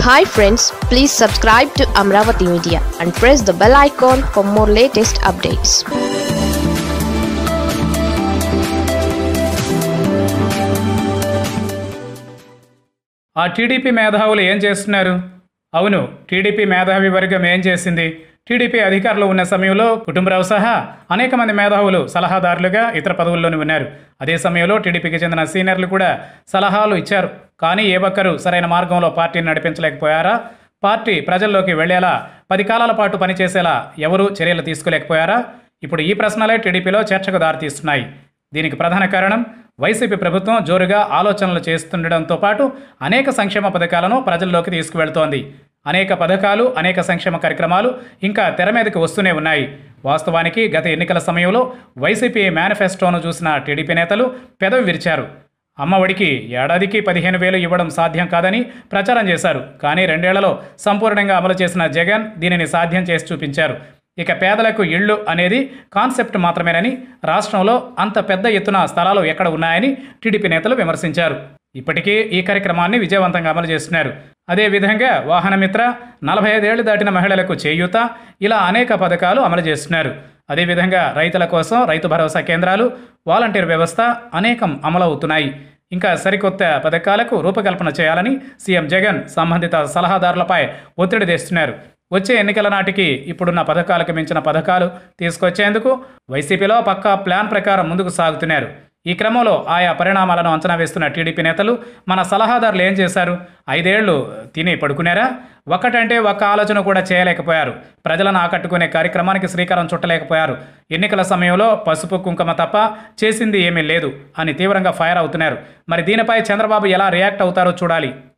hi friends please subscribe to Amaravati media and press the bell icon for more latest updates ఆ TDP మేధావులు ఏం చేస్తున్నారు అవును TDP మేధావి వర్గం ఏం చేసింది టీడీపీ అధికారంలో ఉన్న సమయంలో కుటుంబరావు సహా అనేక మంది మేధావులు సలహాదారులుగా ఇతర పదవుల్లోనే ఉన్నారు అదే సమయంలో టీడీపీకి చెందిన సీనియర్లు కూడా సలహాలు ఇచ్చారు కానీ ఏ ఒక్కరు సరైన మార్గంలో పార్టీని నడిపించలేకపోయారా పార్టీ ప్రజల్లోకి వెళ్లేలా పది కాలాల పాటు పనిచేసేలా ఎవరూ చర్యలు తీసుకోలేకపోయారా ఇప్పుడు ఈ ప్రశ్నలే టీడీపీలో చర్చకు దారితీస్తున్నాయి దీనికి ప్రధాన కారణం వైసీపీ ప్రభుత్వం జోరుగా ఆలోచనలు చేస్తుండడంతో పాటు అనేక సంక్షేమ పథకాలను ప్రజల్లోకి తీసుకువెళ్తోంది అనేక పథకాలు అనేక సంక్షేమ కార్యక్రమాలు ఇంకా తెర మీదకి వస్తూనే ఉన్నాయి వాస్తవానికి గత ఎన్నికల సమయంలో వైసీపీ మేనిఫెస్టోను చూసిన టీడీపీ నేతలు పెదవి విరిచారు అమ్మఒడికి ఏడాదికి పదిహేను వేలు ఇవ్వడం సాధ్యం కాదని ప్రచారం చేశారు కానీ రెండేళ్లలో సంపూర్ణంగా అమలు చేసిన జగన్ దీనిని సాధ్యం చేసి చూపించారు ఇక పేదలకు ఇళ్ళు అనేది కాన్సెప్ట్ మాత్రమేనని రాష్ట్రంలో అంత పెద్ద ఎత్తున స్థలాలు ఎక్కడ ఉన్నాయని టీడీపీ నేతలు విమర్శించారు ఇప్పటికీ ఈ కార్యక్రమాన్ని విజయవంతంగా అమలు చేస్తున్నారు అదేవిధంగా వాహనమిత్ర నలభై ఐదేళ్లు దాటిన మహిళలకు చేయూత ఇలా అనేక పథకాలు అమలు చేస్తున్నారు అదేవిధంగా రైతుల కోసం రైతు భరోసా కేంద్రాలు వాలంటీర్ వ్యవస్థ అనేకం అమలవుతున్నాయి ఇంకా సరికొత్త పథకాలకు రూపకల్పన చేయాలని సీఎం జగన్ సంబంధిత సలహాదారులపై ఒత్తిడి తెస్తున్నారు వచ్చే ఎన్నికల నాటికి ఇప్పుడున్న పథకాలకు మించిన పథకాలు తీసుకొచ్చేందుకు వైసీపీలో పక్కా ప్లాన్ ప్రకారం ముందుకు సాగుతున్నారు ఈ క్రమంలో ఆయా పరిణామాలను అంచనా వేస్తున్న టీడీపీ నేతలు మన సలహాదారులు ఏం చేశారు ఐదేళ్లు తిని పడుకున్నారా ఒక్కటంటే ఒక్క ఆలోచన కూడా చేయలేకపోయారు ప్రజలను ఆకట్టుకునే కార్యక్రమానికి శ్రీకారం చుట్టలేకపోయారు ఎన్నికల సమయంలో పసుపు కుంకుమ తప్ప చేసింది ఏమీ లేదు అని తీవ్రంగా ఫైర్ అవుతున్నారు మరి దీనిపై చంద్రబాబు ఎలా రియాక్ట్ అవుతారో చూడాలి